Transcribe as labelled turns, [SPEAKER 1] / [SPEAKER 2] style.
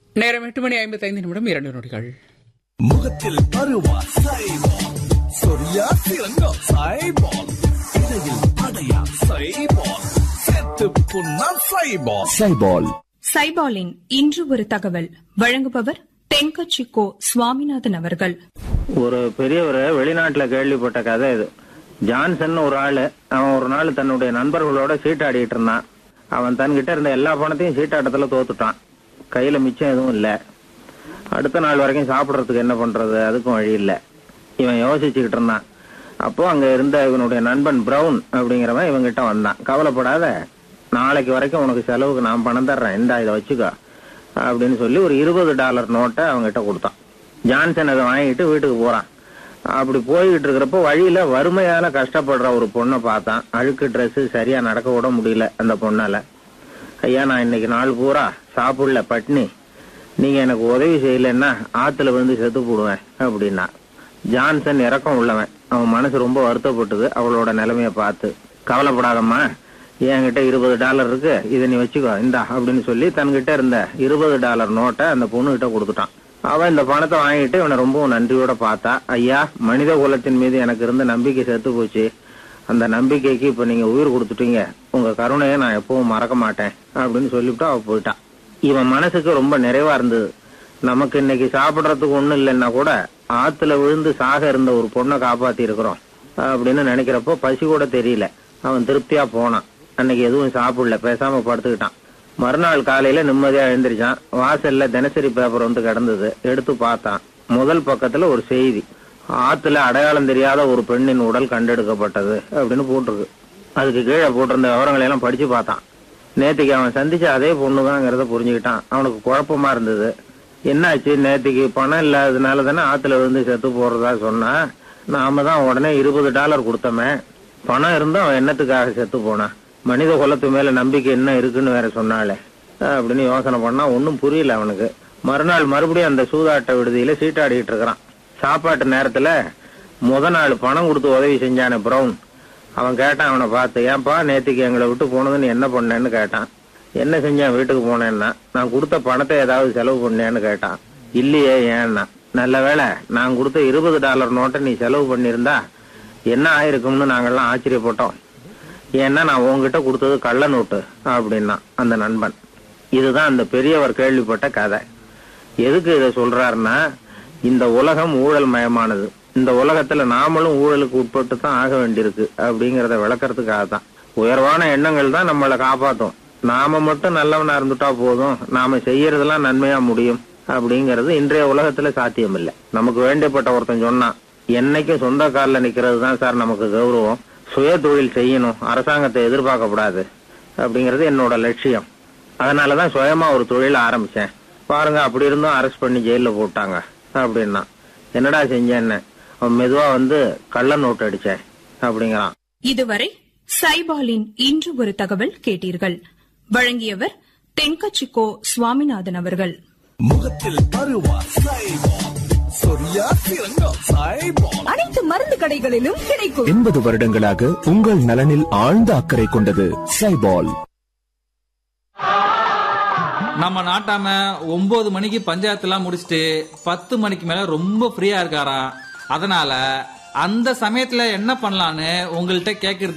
[SPEAKER 1] நேரம் எட்டு மணி ஐம்பத்தைந்து நிமிடம் இரண்டு நொடிகள்
[SPEAKER 2] முகத்தில் பருவா சைபால் சொரியா சிறங்கா சைபால் இடையில் அடையா சைபால் செத்து புண்ணா சைபால் சைபால்
[SPEAKER 3] சைபாலின் இன்று ஒரு தகவல் வழங்குபவர் தென்கட்சி கோ சுவாமிநாதன் அவர்கள்
[SPEAKER 4] ஒரு பெரியவர் வெளிநாட்டுல கேள்விப்பட்ட கதை இது ஜான்சன் ஒரு ஆளு அவன் ஒரு நாள் தன்னுடைய நண்பர்களோட சீட்டாடிட்டு இருந்தான் அவன் தன்கிட்ட இருந்த எல்லா பணத்தையும் சீட்டாட்டத்துல தோத்துட்டான் கையில மிச்சம் எதுவும் இல்ல அடுத்த நாள் வரைக்கும் சாப்பிடறதுக்கு என்ன பண்றது அதுக்கும் வழி இல்ல இவன் யோசிச்சுக்கிட்டு இருந்தான் அப்போ அங்க இருந்த இவனுடைய நண்பன் பிரவுன் அப்படிங்கிறவன் இவன்கிட்ட வந்தான் கவலைப்படாத நாளைக்கு வரைக்கும் உனக்கு செலவுக்கு நான் பணம் தர்றேன் இந்தா இதை வச்சுக்கோ அப்படின்னு சொல்லி ஒரு இருபது டாலர் நோட்டை அவங்ககிட்ட கொடுத்தான் ஜான்சன் அதை வாங்கிட்டு வீட்டுக்கு போறான் அப்படி போய்கிட்டு இருக்கிறப்போ வழியில வறுமையால கஷ்டப்படுற ஒரு பொண்ணை பார்த்தான் அழுக்கு Dress சரியா நடக்க கூட முடியல அந்த பொண்ணால ஐயா நான் இன்னைக்கு நாள் பூரா சாப்பிடல பட்னி நீங்க எனக்கு உதவி செய்யலைன்னா ஆத்துல விழுந்து செத்து போடுவேன் அப்படின்னா ஜான்சன் இறக்கம் உள்ளவன் அவன் மனசு ரொம்ப வருத்தப்பட்டது அவளோட நிலைமைய பார்த்து கவலைப்படாதம்மா என்கிட்ட இருபது டாலர் இருக்கு இதை நீ வச்சுக்கோ இந்தா அப்படின்னு சொல்லி தன்கிட்ட இருந்த இருபது டாலர் நோட்டை அந்த பொண்ணுகிட்ட கொடுத்துட்டான் அவன் இந்த பணத்தை வாங்கிட்டு இவனை ரொம்பவும் நன்றியோட பார்த்தா ஐயா மனித குலத்தின் மீது எனக்கு இருந்த நம்பிக்கை செத்து போச்சு அந்த நம்பிக்கைக்கு இப்ப நீங்க உயிர் கொடுத்துட்டீங்க உங்க கருணையை நான் எப்பவும் மறக்க மாட்டேன் அப்படின்னு சொல்லிவிட்டு அவ போயிட்டான் இவன் மனசுக்கு ரொம்ப நிறைவா இருந்தது நமக்கு இன்னைக்கு சாப்பிடறதுக்கு ஒண்ணும் இல்லைன்னா கூட ஆத்துல விழுந்து சாக இருந்த ஒரு பொண்ணை காப்பாத்தி இருக்கிறோம் அப்படின்னு நினைக்கிறப்போ பசி கூட தெரியல அவன் திருப்தியா போனான் அன்னைக்கு எதுவும் சாப்பிடல பேசாம படுத்துக்கிட்டான் மறுநாள் காலையில நிம்மதியா எழுந்திரிச்சான் வாசல்ல தினசரி பேப்பர் வந்து கிடந்தது எடுத்து பார்த்தான் முதல் பக்கத்துல ஒரு செய்தி ஆத்துல அடையாளம் தெரியாத ஒரு பெண்ணின் உடல் கண்டெடுக்கப்பட்டது அப்படின்னு போட்டிருக்கு அதுக்கு கீழே போட்டிருந்த விவரங்களை எல்லாம் படிச்சு பார்த்தான் நேத்திக்கு அவன் சந்திச்ச அதே பொண்ணுதாங்கிறத புரிஞ்சுக்கிட்டான் அவனுக்கு குழப்பமா இருந்தது என்னாச்சு நேத்திக்கு பணம் இல்லாததுனால தானே ஆத்துல விழுந்து செத்து போறதா சொன்னா நாம தான் உடனே இருபது டாலர் கொடுத்தோமே பணம் இருந்தும் அவன் என்னத்துக்காக செத்து போனான் மனித குலத்து மேல நம்பிக்கை என்ன இருக்குன்னு வேற சொன்னாலே அப்படின்னு யோசனை பண்ணா ஒன்னும் புரியல அவனுக்கு மறுநாள் மறுபடியும் அந்த சூதாட்ட விடுதியில சீட்டாடிட்டு இருக்கிறான் சாப்பாட்டு நேரத்துல முத நாள் பணம் கொடுத்து உதவி செஞ்சானே பிரவுன் அவன் கேட்டான் அவனை பார்த்து ஏன்பா நேத்திக்கு எங்களை விட்டு போனதுன்னு என்ன பண்ணேன்னு கேட்டான் என்ன செஞ்சேன் வீட்டுக்கு போனேன்னா நான் கொடுத்த பணத்தை ஏதாவது செலவு பண்ணேன்னு கேட்டான் இல்லையே ஏன்னா நல்ல வேளை நான் கொடுத்த இருபது டாலர் நோட்டை நீ செலவு பண்ணியிருந்தா என்ன ஆயிருக்கும்னு நாங்கெல்லாம் ஆச்சரியப்பட்டோம் ஏன்னா நான் உன்கிட்ட கொடுத்தது கள்ள நோட்டு அப்படின்னா அந்த நண்பன் இதுதான் அந்த பெரியவர் கேள்விப்பட்ட கதை எதுக்கு இதை சொல்றாருன்னா இந்த உலகம் ஊழல் மயமானது இந்த உலகத்துல நாமளும் ஊழலுக்கு உட்பட்டு தான் ஆக வேண்டியிருக்கு அப்படிங்கறத விளக்கறதுக்காக தான் உயர்வான எண்ணங்கள் தான் நம்மளை காப்பாத்தும் நாம மட்டும் நல்லவனா இருந்துட்டா போதும் நாம செய்யறதெல்லாம் நன்மையா முடியும் அப்படிங்கறது இன்றைய உலகத்துல சாத்தியம் இல்லை நமக்கு வேண்டியப்பட்ட ஒருத்தன் சொன்னான் என்னைக்கும் சொந்த காலில் நிக்கிறது தான் சார் நமக்கு கௌரவம் சுய தொழில் செய்யணும் அரசாங்கத்தை எதிர்பார்க்க கூடாது அப்படிங்கறது என்னோட லட்சியம் அதனாலதான் சுயமா ஒரு தொழில் ஆரம்பிச்சேன் பாருங்க அப்படி இருந்தும் அரெஸ்ட் பண்ணி ஜெயில போட்டாங்க அப்படின்னா என்னடா செஞ்சேன்னு அவன் மெதுவா வந்து கள்ள நோட்டு அடிச்சேன் அப்படிங்கிறான்
[SPEAKER 3] இதுவரை சைபாலின் இன்று ஒரு தகவல் கேட்டீர்கள் வழங்கியவர் தென்கட்சி கோ சுவாமிநாதன் அவர்கள்
[SPEAKER 2] முகத்தில் பருவா சைபால் சொரியா சிறங்கா சைபால்
[SPEAKER 5] அனைத்து மருந்து கடைகளிலும் கிடைக்கும்
[SPEAKER 2] எண்பது வருடங்களாக உங்கள் நலனில் ஆழ்ந்த அக்கறை கொண்டது சைபால்
[SPEAKER 6] நம்ம நாட்டாம ஒன்பது மணிக்கு பஞ்சாயத்துலாம் முடிச்சுட்டு பத்து மணிக்கு மேல ரொம்ப ஃப்ரீயா இருக்காராம் அதனால அந்த சமயத்துல என்ன பண்ணலான்னு உங்கள்கிட்ட கேக்குறது